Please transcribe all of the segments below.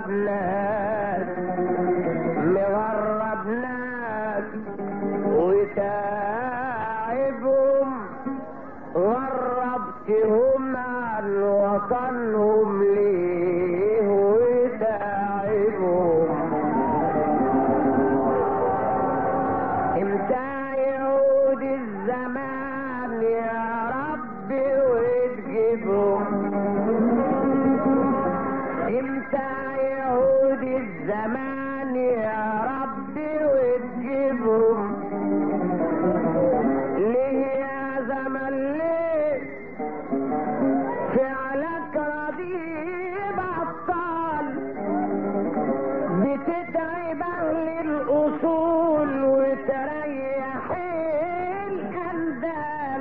ناس مغرب ناس وتاعبهم غربتهم عن وطنهم ليه وتاعبهم امتى يعود الزمان يا رب وتجيبهم امتى يعود الزمان يا رب وتجيبهم ليه يا زمن ليه فعلك رضيب عطال بتتعب اهل الاصول وتريح الاندال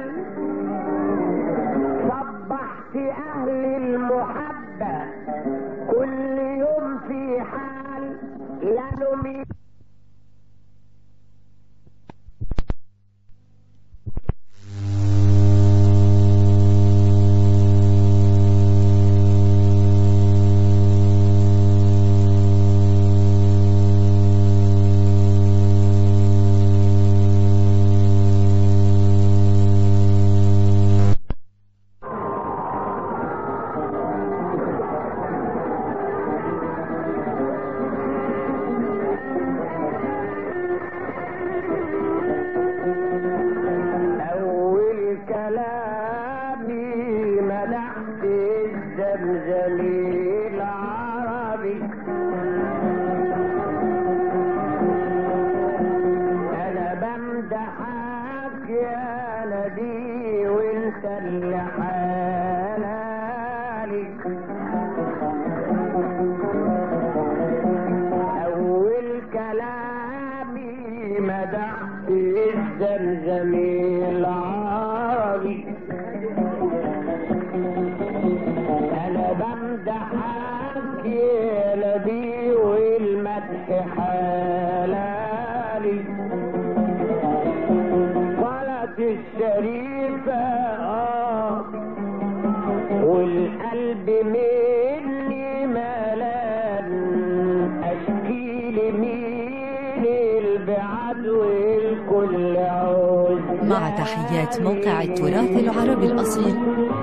صبحت اهل المحبه كل يوم في حال لا نميل أول كلامي مدحت الزمزمي العربي أنا بمدحك يا نبي وانت اللي حلالك أول كلامي مدحت الزمزمي العربي أنا بمدحك يا نبي والمدح حلالي قالت الشريفة آه والقلب مني ملان اشكي لمين البعد والكل عوز مع تحيات موقع التراث العربي الأصيل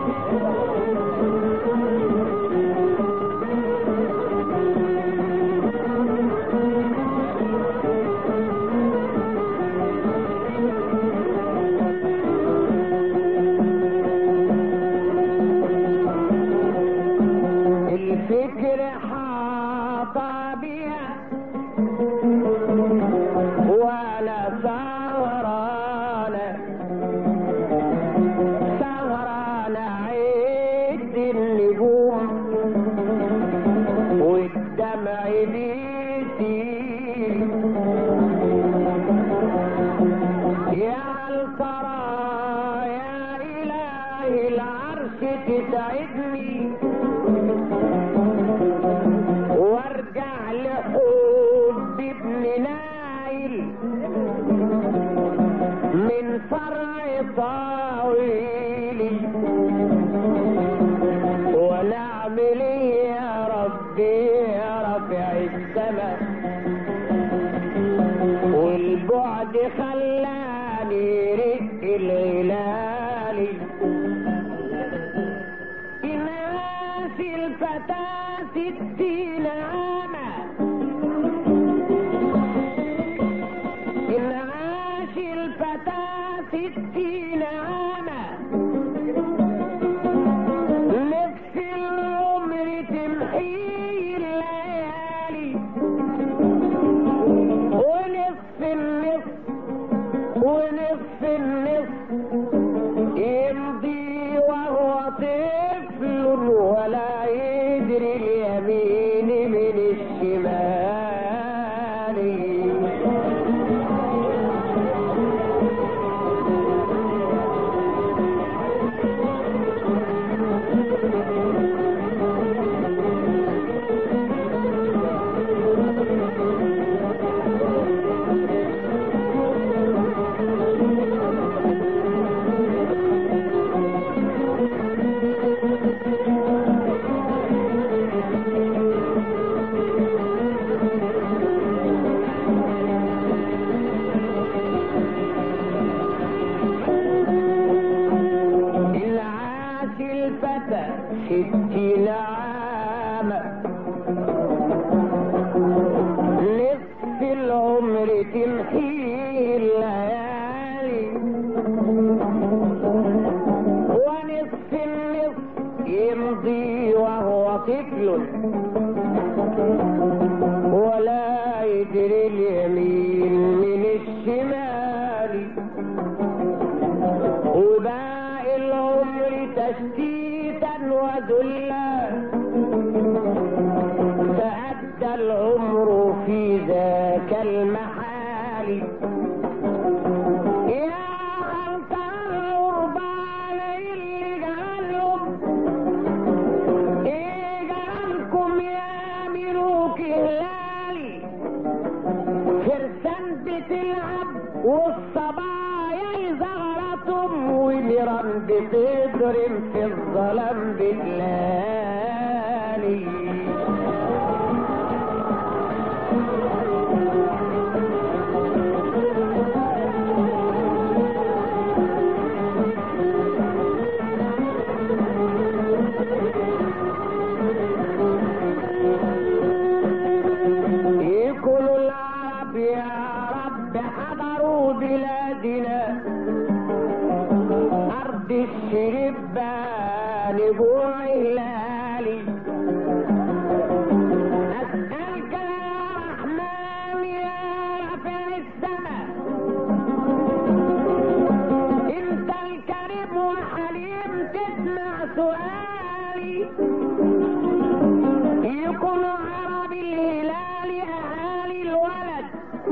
الفكر حاطة بيا وانا سهرانة سهرانة عد النجوم والدمع بيسيل يا هل ترى يا إلهي العرش تسعدني وارجع لحب ابن نايل من فرع طويل وانا اعمل ايه يا ربي يا رافع السماء والبعد خلاني رق الهلالي الناس الفتاة ستين عاما الناس الفتاة ستين عاما نفس العمر تمحي الليالي ونصف النصف ونصف النصف يمضي وهو طفل ولا يدري اليمين من عدى العمر في ذاك المحال يا أنت الغربان اللي جعلهم إيه جعلكم يا ملوك هلالي فرسان بتلعب والصبايا يزغرطهم ونيران بتضرب في الظلام بتلالي يقولوا العرب يا رب حضروا بلادنا أرض الشربان جوع هلالي أسألك يا رحمن يا رفع السماء انت الكريم وحليم تسمع سؤالي يكون عربي الهلال اهالي الولد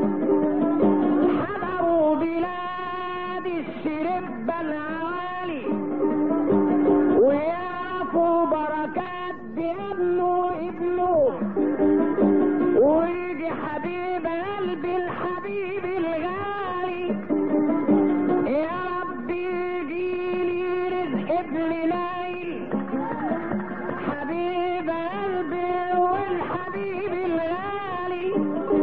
حضروا بلاد الشرب العوالي ويعرفوا بركات بابنه ابنه ويجي حبيب قلبي الحبيب الغالي يا ربي يجيلي رزق ابن نايل حبيب قلبي والحبيب الغالي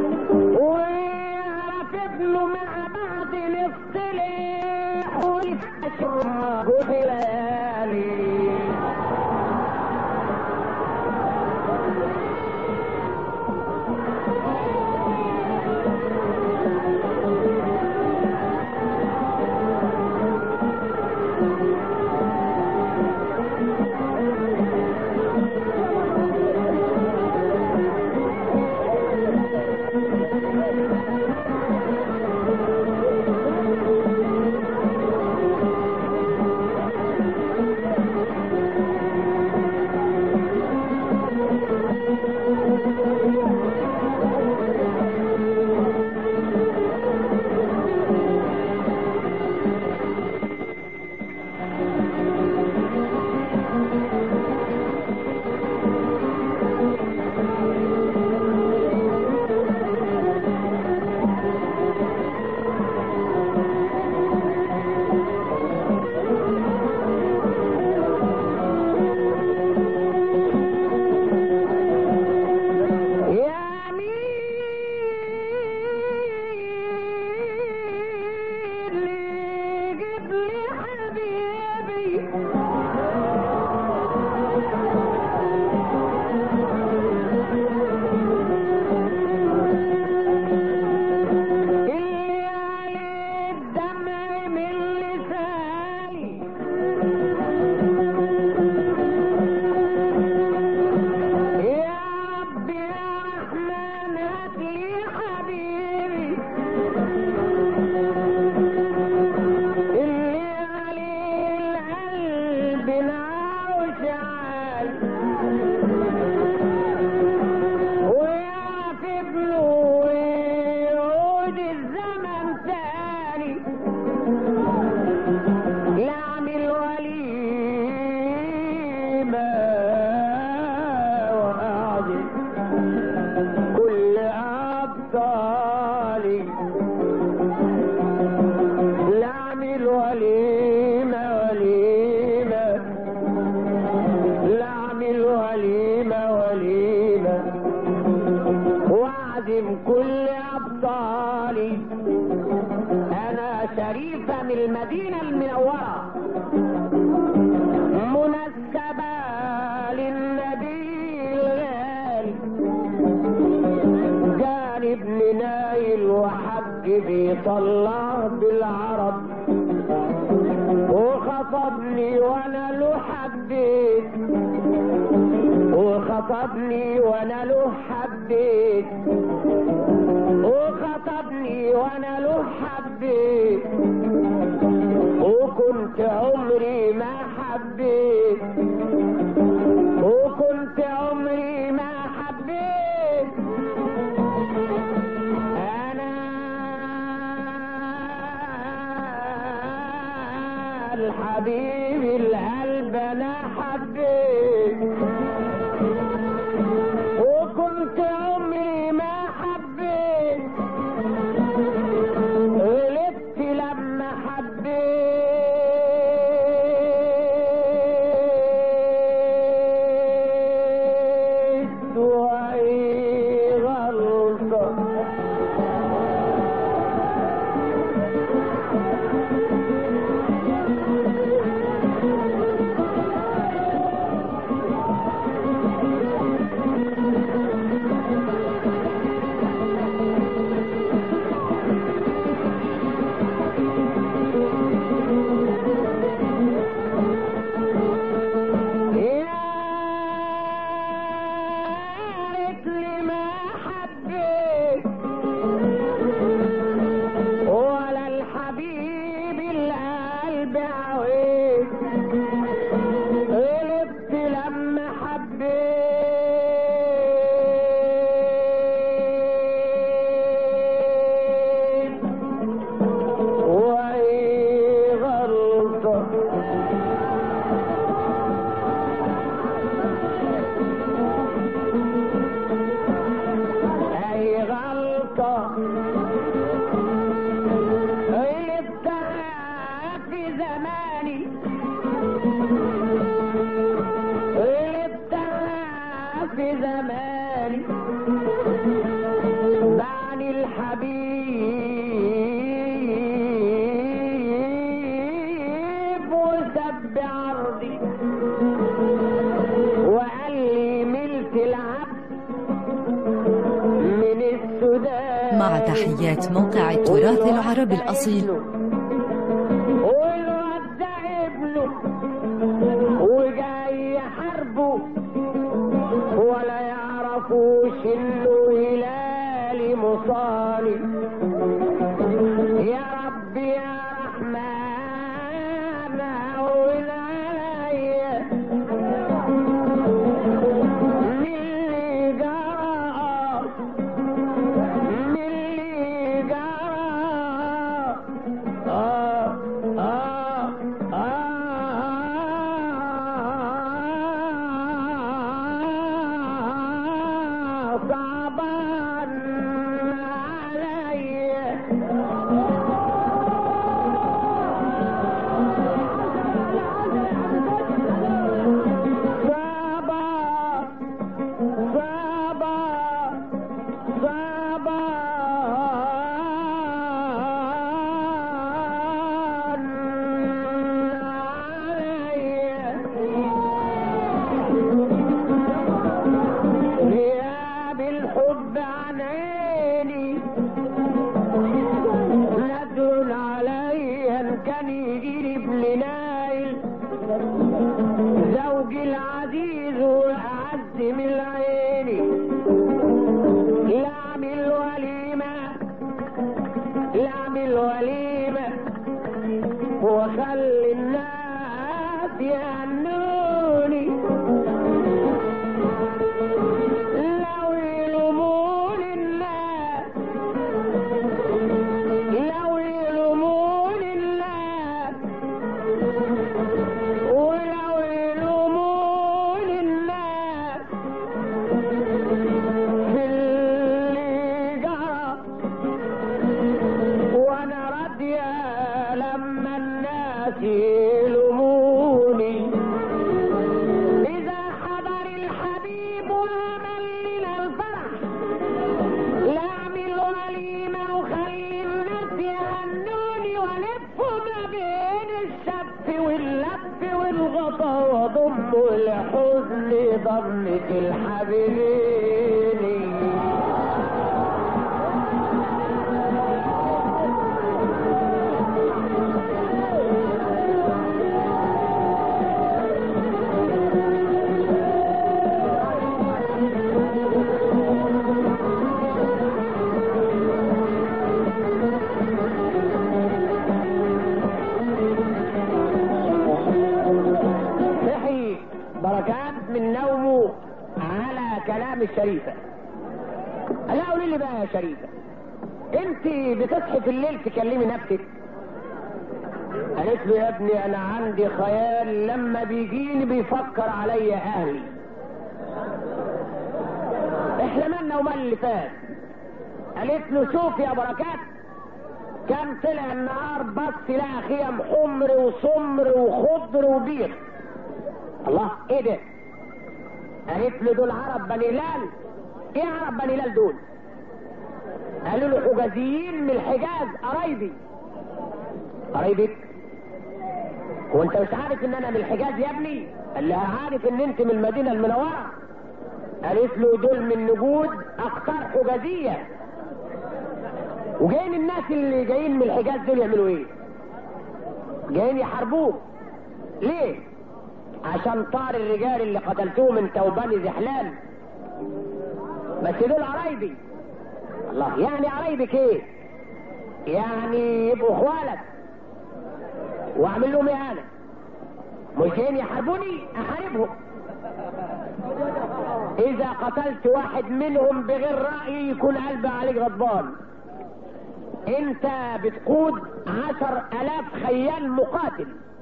ويعرف ابنه مع بعض نصطلح ونفشر جبلالي يا مين اللي جاب لي حبيبي اللي عليه الدمع من لساني يا رب يا رحمن هات لي حبيبي اللي عليه القلب نعوش عال ويعرف ابنه ويعود الزمن تاني لعمل وليمة وأعظم كل أبطالي لعمل وليمة وليمة لعمل وليمة وليمة واعزم كل أبطالي أنا شريفة من المدينة المنورة منسبة للنبي الغالي جاني ابن نايل وحج بيطلع بالعرب وخطبني وانا له حبيت وخطبني وانا له حبيت وخطبني وانا له حبيت وكنت عمري ما حبيت وكنت عمري ما حبيت حبيت ولا الحبيب القلب عويت غلبت لما حبيت وهي غلطة أي غلطة غلبتها في زماني غلبتها في زماني دعني الحبيب وسب عرضي وقال لي ملت العبد من السودان مع تحيات موقع التراث العربي الأصيل والواد ده ابنه وجاي يحاربه ولا يعرفوش انه هلالي مصالي يا رب يا رحمن هون عليا من اللي جرى من اللي جرى آه آه آه صعبان عليا صعبان صعبان صعبان عليا غياب الحب عن عيني ندر عليا ان كان يجيلي ابن نايل زوجي العزيز واعز من عيني لا اعمل وليمه لا اعمل وليمه وخلي الناس يهنوني لو يلومون الناس لو يلومون الناس ولو يلومون الناس في اللي جرى وانا راضية لما الناس يلوموني اذا حضر الحبيب وعملنا الفرح لا اعمل وليمة وخلي الناس يهنوني والف ما بين الشف واللف والغطا واضم الحزن ضمة الحبيبين صحي بركات من نومه على كلام الشريفة لا قولي لي بقى يا شريفة انت بتصحي في الليل تكلمي نفسك قالت له يا ابني انا عندي خيال لما بيجيني بيفكر عليا اهلي احنا مالنا ومال اللي فات قالت له شوف يا بركات كان طلع النهار بص لقى خيم حمر وسمر وخضر وبيض الله ايه ده قالت له دول عرب بني لال ايه عرب بني لال دول قالوا له حجازيين من الحجاز قرايبي قرايبك هو انت مش عارف ان انا من الحجاز يا ابني قال لها عارف ان انت من المدينه المنوره قالت له دول من نجود اقطار حجازيه وجايين الناس اللي جايين من الحجاز دول يعملوا ايه جايين يحاربوك ليه عشان طار الرجال اللي قتلتوهم من توبان زحلان بس دول قرايبي الله يعني قرايبك ايه يعني يبقوا اخوالك واعمل لهم ايه انا مش جايين يحاربوني احاربهم اذا قتلت واحد منهم بغير رأيي يكون قلبي عليك غضبان انت بتقود عشر الاف خيال مقاتل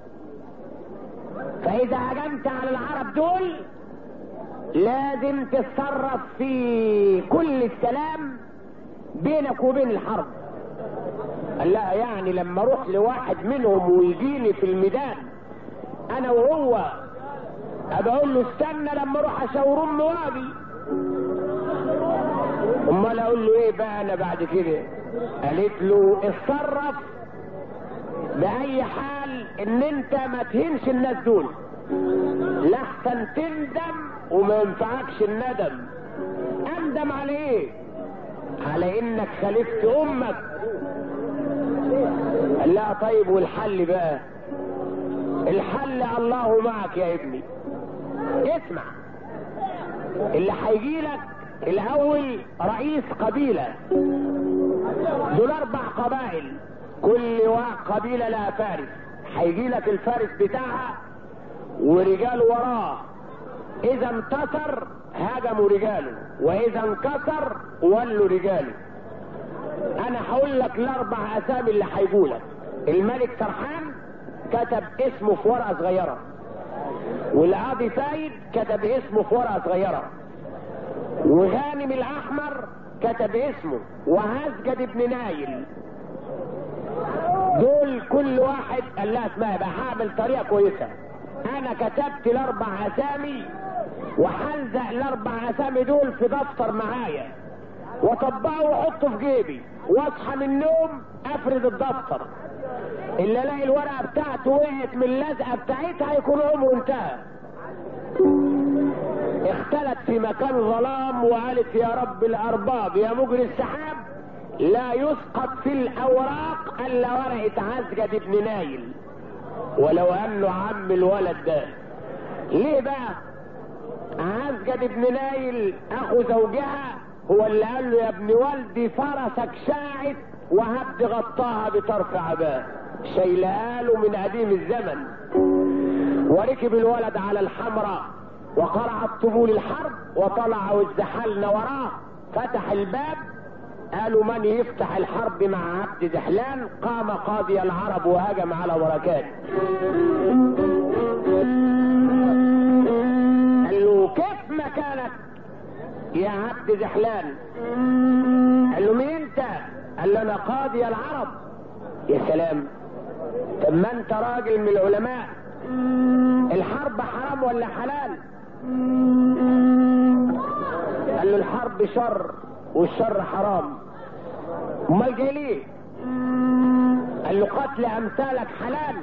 فاذا هجمت على العرب دول لازم تتصرف في كل السلام بينك وبين الحرب قال لا يعني لما اروح لواحد منهم ويجيني في الميدان انا وهو ابقى اقول له استنى لما اروح اشاور امي وابي امال اقول له ايه بقى انا بعد كده قالت له اتصرف باي حال ان انت ما تهنش الناس دول لحسن تندم وما ينفعكش الندم اندم على ايه على انك خالفت امك قال لها طيب والحل بقى الحل الله معك يا ابني اسمع اللي هيجي لك الاول رئيس قبيله دول اربع قبائل كل قبيله لها فارس هيجي لك الفارس بتاعها ورجال وراه اذا انتصر هاجموا رجاله واذا انكسر ولوا رجاله انا هقول لك الاربع اسامي اللي هيجولك الملك سرحان كتب اسمه في ورقه صغيره والقاضي فايد كتب اسمه في ورقه صغيره وغانم الاحمر كتب اسمه وهزجد بن نايل دول كل واحد قال لها اسمها بقى هعمل طريقه كويسه انا كتبت الاربع اسامي وهلزق الاربع اسامي دول في دفتر معايا واطبقه واحطه في جيبي واصحى من النوم افرد الدفتر اللي الاقي الورقه بتاعته وقعت من اللزقه بتاعتها يكون عمره انتهى اختلت في مكان ظلام وقالت يا رب الارباب يا مجري السحاب لا يسقط في الاوراق الا ورقه عزجد بن نايل ولو انه عم الولد ده ليه بقى عزجد بن نايل اخو زوجها هو اللي قال له يا ابن والدي فرسك شاعت وهبد غطاها بطرف عباه شايلها له من قديم الزمن وركب الولد على الحمراء وقرع طبول الحرب وطلع وازدحلنا وراه فتح الباب قالوا من يفتح الحرب مع عبد دحلان قام قاضي العرب وهجم على بركات قال له كيف مكانك يا عبد دحلان قال له مين انت قال له انا قاضي العرب يا سلام طب ما انت راجل من العلماء الحرب حرام ولا حلال قال له الحرب شر والشر حرام امال جاي ليه قال له قتل امثالك حلال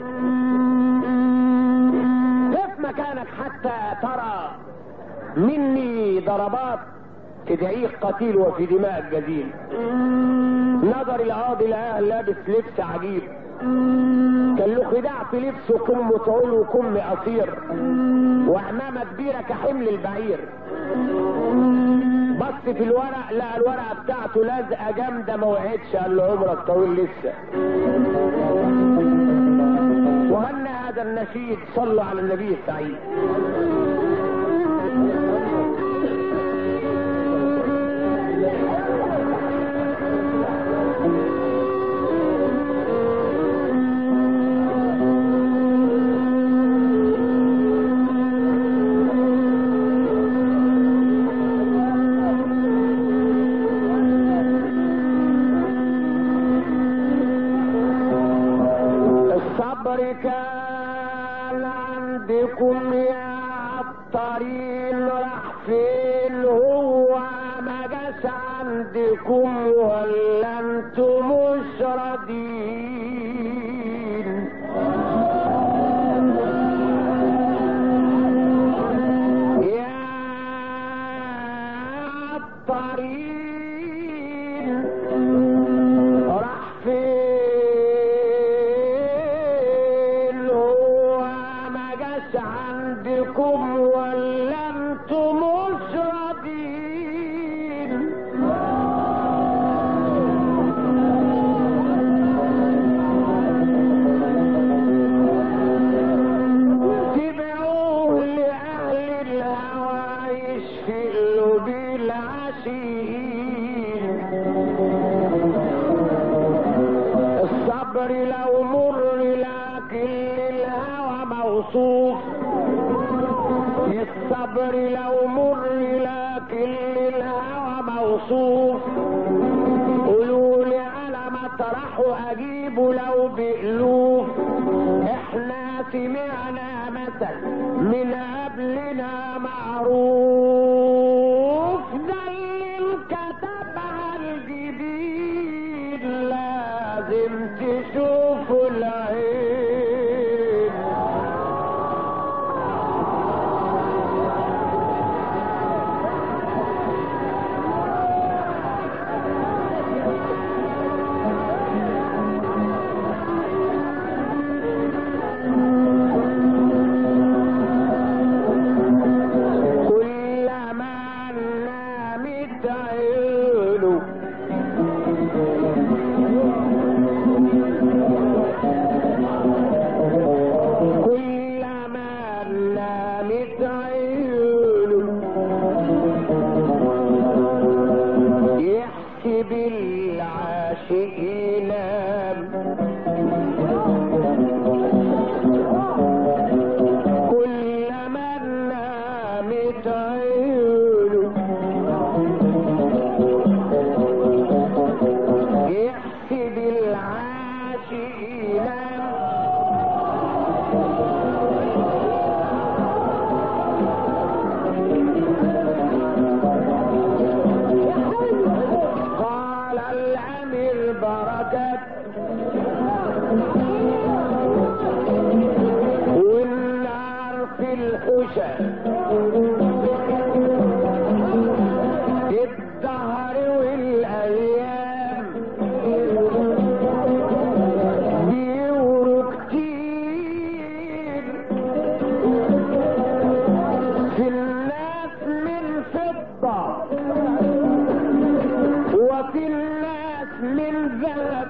كيف مكانك حتى ترى مني ضربات تدعيك قتيل وفي دماء جزيل نظر القاضي لقاه لابس لبس عجيب كان له خداع في لبسه كم طول وكم قصير وعمامه كبيره كحمل البعير بص في الورق لقى الورقه بتاعته لازقه جامده ما وقعتش قال له عمرك طويل لسه وغنى هذا النشيد صلوا على النبي السعيد الصبر كان عندكم يا عطارين راح فين هو ما جاش عندكم ولا انتم مش راضيين يا عطارين راح فين هو ما جاش عندكم ولا انتم مش راضيين العاشقين الصبر لو مر لكن للهوى موصوف الصبر لو مر لكن للهوى موصوف قولوا لي على مطرح اجيبه لو بألوف احنا سمعنا مثل من قبلنا معروف ده اللي انكتب على الجديد لازم تشوفوا العين كلما نامت عينه كلما نامت عينه يحسب العاشق ينام كلما نامت عينه يحسب العاشق ينام قال الامير بركات والنار في الحشا الدهر والايام بيوروا كتير في الناس من فضه وفي الناس من ذهب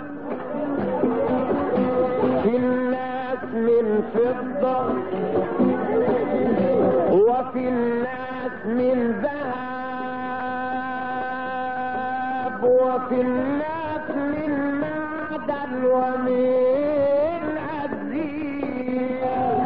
في الناس من فضة وفي الناس من ذهب وفي الناس من معدن ومن أزيل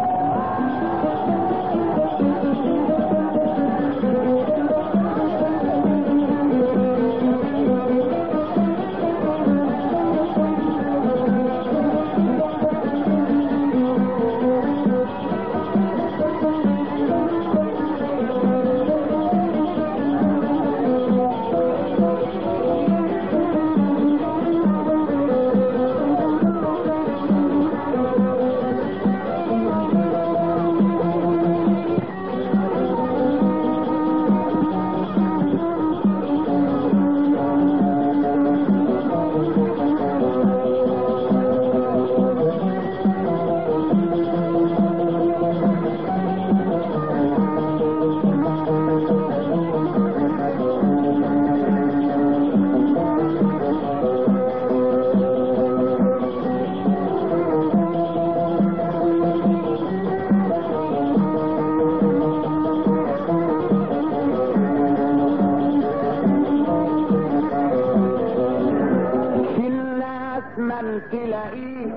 في الناس من تلاقيه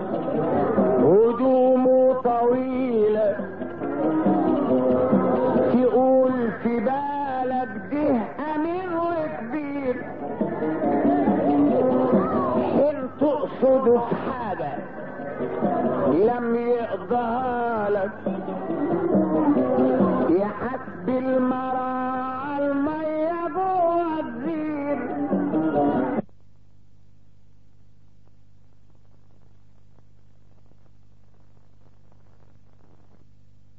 هدومه طويلة تقول في بالك ده أمير وكبير حين تقصده في حاجة لم يقضها لك يحسب المراعى المية جوه الزير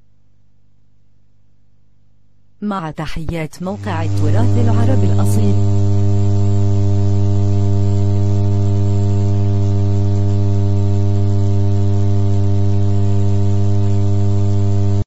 مع تحيات موقع التراث العربي الأصيل